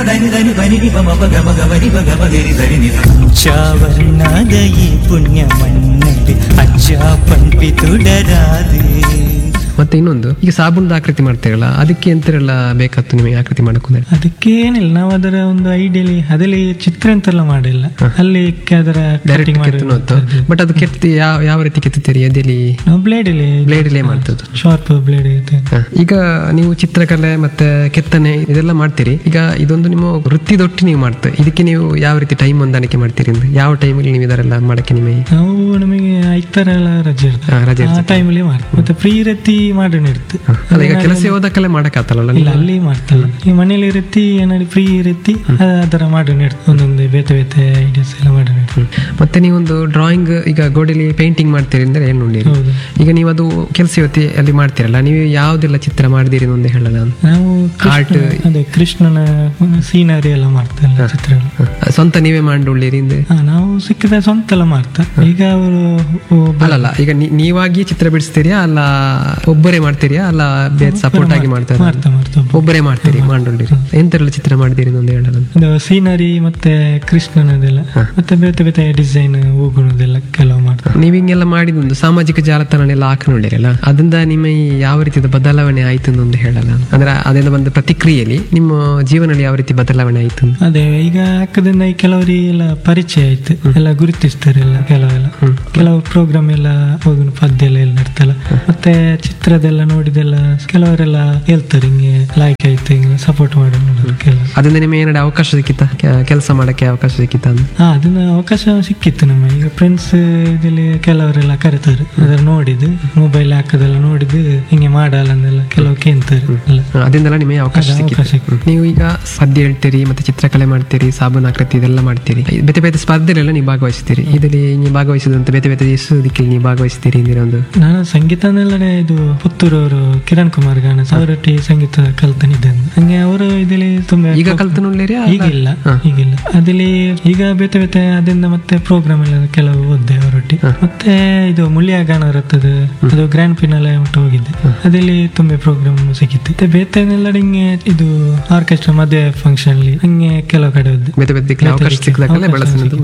దని దని పని ని పమ ప గమ గమ ని ప గమ గరి దని ని చావర్ణాద ఈ పుణ్య ಮಣ್ಣಲ್ಲಿ ಅಜ್ಜ ಪಂಪಿತುಡರಾದೆ ಮತ್ತೆ ಇನ್ನೊಂದು ಈಗ ಸಾಬೂನ್ದ ಆಕೃತಿ ಮಾಡ್ತೀರಲ್ಲ ಅದಕ್ಕೆ ಎಂತೆಲ್ಲ ಬೇಕಾಗ್ತು ನಿಮಗೆ ಆಕೃತಿ ಮಾಡಕ್ಕೆ ಅದಕ್ಕೆ ಏನಿಲ್ಲ ನಾವು ಅದರ ಒಂದು ಐಡಿಯಲಿ ಅದಲ್ಲಿ ಚಿತ್ರ ಅಂತೆಲ್ಲ ಮಾಡಿಲ್ಲ ಅಲ್ಲಿ ಅದರ ಡೈರೆಕ್ಟ್ cutting ಮಾಡಿ ಕೆತ್ತನೋತ್ತು ಬಟ್ ಅದು ಕೆತ್ತಿ ಯಾವ ಯಾವ ರೀತಿ ಕೆತ್ತುತ್ತೀರಿ ಎದೆಲಿ ನಾವು ಬ್ಲೇಡಲ್ಲಿ ಬ್ಲೇಡಲ್ಲೇ ಮಾಡ್ತದ್ದು ಶಾರ್ಪ್ ಬ್ಲೇಡ್ ಇರುತ್ತೆ ಹ. ಈಗ ನೀವು ಚಿತ್ರಕಲೆ ಮತ್ತೆ ಕೆತ್ತನೆ ಇದೆಲ್ಲ ಮಾಡ್ತೀರಿ ಈಗ ಇದೊಂದು ನಿಮ್ಮ ವೃತ್ತಿದೊಟ್ಟು ನೀವು ಮಾಡ್ತೀರಿ ಇದಕ್ಕೆ ನೀವು ಯಾವ ರೀತಿ ಟೈಮ್ ಹೊಂದಾಣಿಕೆ ಮಾಡ್ತೀರಿ ಅಂದ್ರೆ ಯಾವ ಟೈಮಲ್ಲಿ ನೀವು ಇದರೆಲ್ಲ ಮಾಡಕ್ಕೆ ನಿಮಗೆ ನಾವು ನಮಗೆ ಐತರ ಎಲ್ಲ ರಜೆ ಇರುತ್ತೆ ಹಾ, ರಜೆ ಆ ಟೈಮಲ್ಲಿ ಮಾಡ್ತೀವಿ ಮತ್ತೆ ಫ್ರೀ ಇರತ್ತಿ ಮಾಡೋಣ ಇರುತ್ತೆ ಅಲ್ಲ ಈಗ ಕೆಲಸ ಹೋದಕ್ಕೆಲ್ಲ ಮಾಡಕ್ಕಾತಲ್ಲ ಇಲ್ಲ ಅಲ್ಲಿ ಮಾಡ್ತಲ್ಲ ಈ ಮನೇಲಿ ಇರತ್ತಿ ಏನಾದ್ರು ಫ್ರೀ ಇರತ್ತಿ ಅದರ ಮಾಡೋಣ ಇರುತ್ತೆ ಒಂದೊಂದು ಬೇತೆ ಬೇತೆ ಐಡಿಯಾಸ್ ಎಲ್ಲ ಮಾಡೋಣ ಇರುತ್ತೆ ಮತ್ತೆ ನೀವೊಂದು ಡ್ರಾಯಿಂಗ್ ಈಗ ಗೋಡೆಲಿ ಪೇಂಟಿಂಗ್ ಮಾಡ್ತೀರಿ ಅಂದ್ರೆ ಏನು ನೋಡಿರಿ ಹೌದು ಈಗ ನೀವು ಅದು ಕೆಲಸ ಇವತ್ತಿ ಅಲ್ಲಿ ಮಾಡ್ತೀರಲ್ಲ ನೀವು ಯಾವ್ದೆಲ್ಲ ಚಿತ್ರ ಮಾಡಿದಿರಿ ಒಂದು ಹೇಳಲ್ಲ ಅಂತ ನಾವು Art. ಕೃಷ್ಣ- ಅದೇ ಕೃಷ್ಣನ ಸೀನರಿ ಎಲ್ಲ ಮಾಡ್ತಲ್ಲ ಚಿತ್ರಗಳು ಹ. ಸ್ವಂತ ನೀವೇ ಮಾಡಿಕೊಳ್ಳಿರಿ ಅಂದ್ರೆ ಹಾ, ನಾವು ಸಿಕ್ಕಿದ ಸ್ವಂತ ಎಲ್ಲ ಮಾಡ್ತಾ ಈಗ ಅವರು ಅಲ್ಲಲ್ಲ ಈಗ ನೀ- ನೀವಾಗಿ ಚಿತ್ರ ಬಿಡಿಸ್ತೀರಿಯಾ ಅಲ್ಲ ಒಬ್ಬರೇ ಮಾಡ್ತೀರಿಯಾ ಅಲ್ಲ ಬೇರೆ ಸಪೋರ್ಟ್ ಆಗಿ ಮಾಡ್ತಾರೆ ಮಾಡ್ತಾ ಮಾಡ್ತಾ ಒಬ್ಬ. ಒಬ್ಬರೇ ಮಾಡ್ತೀರಿ ಮಾಡಿಕೊಳ್ಳಿರಿ ಎಂತೆಲ್ಲ ಚಿತ್ರ ಮಾಡಿದಿರಿ ಒಂದು ಹೇಳಲ್ಲ ಇದು ಸೀನರಿ ಮತ್ತೆ ಕೃಷ್ಣನದೆಲ್ಲ ಮತ್ತೆ ಬೇತೆ ಬೇತೆ ಡಿಸೈನ್ ಹೂಗುಣದೆಲ್ಲ ಕೆಲವು ಮಾಡ್ತಾರೆ ನೀವು ಹಿಂಗೆಲ್ಲ ಮಾಡಿದೊಂದು ಸಾಮಾಜಿಕ ಜಾಲತಾಣನೆಲ್ಲ ಹಾಕೊಂಡಿರಲ್ಲ ಅದರಿಂದ ನಿಮ್ಮ ಈ ಯಾವ ರೀತಿಯ ಬದಲಾವಣೆ ಆಯ್ತು ಅಂತ ಒಂದು ಹೇಳಲ್ಲ ಅಂದ್ರೆ ಅದರಿಂದ ಬಂದ ಪ್ರತಿಕ್ರಿಯೆಯಲ್ಲಿ ನಿಮ್ಮ ಜೀವನದಲ್ಲಿ ಯಾವ ರೀತಿ ಬದಲಾವಣೆ ಆಯ್ತು ಅಂತ ಅದೇ ಈಗ ಹಾಕದಿಂದ ಈ ಕೆಲವರಿಗೆ ಎಲ್ಲ ಪರಿಚಯ ಆಯ್ತು ಎಲ್ಲ ಗುರುತಿಸ್ತಾರೆ ಎಲ್ಲ ಕೆಲವೆಲ್ಲ ಕೆಲವು ಪ್ರೋಗ್ರಾಮ್ ಎಲ್ಲ ಹೋಗಿ ಪದ್ಯ ಎಲ್ಲ ಎಲ್ಲ ನಡ್ತಲ್ಲ ಮತ್ತೆ ಚಿತ್ರದೆಲ್ಲ ನೋಡಿದೆಲ್ಲ ಕೆಲವರೆಲ್ಲ ಹೇಳ್ತಾರೆ ಹಿಂಗೆ ಲೈಕ್ ಆಯ್ತು ಹಿಂಗೆ ಸಪೋರ್ಟ್ ಮಾಡಿ ನೋಡೋದು ಕೆಲವು ಅದರಿಂದ ನಿಮಗೆ ಏನಾದ್ರು ಅವಕಾಶ ಸಿಕ್ಕಿತ್ತ ಕೆಲಸ ಮಾಡಕ್ಕೆ ಅವಕಾಶ ಸಿಕ್ಕಿತ್ತ ಅಂತ ಹಾ ಅದನ್ನ ಅವಕಾಶ ಸಿಕ್ಕಿತ್ತು ನಮ್ಮ ಈಗ ಫ್ರೆಂಡ್ಸ್ ಇದಲ್ಲಿ ಕೆಲವರೆಲ್ಲ ಕರೀತಾರೆ ಅದನ್ನ ನೋಡಿದ್ದು ಮೊಬೈಲ್ ಹಾಕೋದೆಲ್ಲ ನೋಡಿದ್ದು ಹಿಂಗೆ ಮಾಡಲ್ಲ ಅಂದೆಲ್ಲ ಕೆಲವು ಕೇಂತಾರೆ ಎಲ್ಲ ಹ, ಅದರಿಂದೆಲ್ಲ ನಿಮಗೆ ಅವಕಾಶ ಅದು ಅವಕಾಶ ಸಿಕ್ಕಿತ್ತು ನೀವು ಈಗ ಪದ್ಯ ಹೇಳ್ತೀರಿ ಮತ್ತೆ ಚಿತ್ರಕಲೆ ಮಾಡ್ತೀರಿ ಸಾಬೂನ್ ಆಕೃತಿ ಇದೆಲ್ಲ ಮಾಡ್ತೀರಿ ಈ ಬೇತೆ ಬೇತೆ ಸ್ಪರ್ಧೆಲೆಲ್ಲ ನೀವು ಭಾಗವಹಿಸ್ತೀರಿ ಇದರಲ್ಲಿ ನೀವು ಭಾಗವಹಿಸಿದಂತ ಬೇತೆ ಬೇತೆ ಎಷ್ಟು ದಿಕ್ಕಲ್ಲಿ ನೀವು ಭಾಗವಹಿಸ್ತೀರಿ ಇಂದಿರ ಒಂದು ನಾನು ಸಂಗೀತನೆಲ್ಲಡೆ ಇದು ಪುತ್ತೂರು ಅವರು ಕಿರಣ್ ಕುಮಾರ್ ಗಾನಸ್ ಅವರೊಟ್ಟಿಗೆ ಸಂಗೀತ ಕಲ್ತನಿದ್ದೇನೆ ಹಂಗೆ ಅವರು ಇದರಲ್ಲಿ ತುಂಬಾ ಈಗ ಕಲ್ತು ನೋಡ್ಲಿರಿ ಈಗಿಲ್ಲ ಈಗಿಲ್ಲ ಅದಲ್ಲಿ ಈಗ ಬೇತೆ ಬೇತೆ ಅದರಿಂದ ಮತ್ತೆ ಪ್ರೋಗ್ರಾಮ್ ಎಲ್ಲ ಕೆಲವು ಓದ್ದೆ ಅವರೊಟ್ಟಿಗೆ ಮತ್ತೆ ಇದು ಮುಳ್ಳಿಯ ಗಾನ ಇರುತ್ತದೆ ಅದು ಗ್ರ್ಯಾಂಡ್ ಫಿನಾಲೆ ಉಂಟು ಹೋಗಿದ್ದೆ ಅದಲ್ಲಿ ತುಂಬಾ ಪ್ರೋಗ್ರಾಮ್ ಸಿಕ್ಕಿತ್ತು ಮತ್ತೆ ಬೇತೆನೆಲ್ಲ ಹಿಂಗೆ ಇದು ಆರ್ಕೆಸ್ಟ್ರಾ ಮದುವೆ ಫಂಕ್ಷನ್ ಅಲ್ಲಿ ಹಂಗೆ ಕೆಲವು ಕಡೆ ಹೋದ್ದೆ ಬೇತೆ ಬೇತೆ ದಿಕ್ಕಲ್ಲಿ ಅವಕಾಶ ಸಿಕ್ಕದಕ್ಕೆಲ್ಲ ಅವಕಾಶ ಬಳಸಿನದು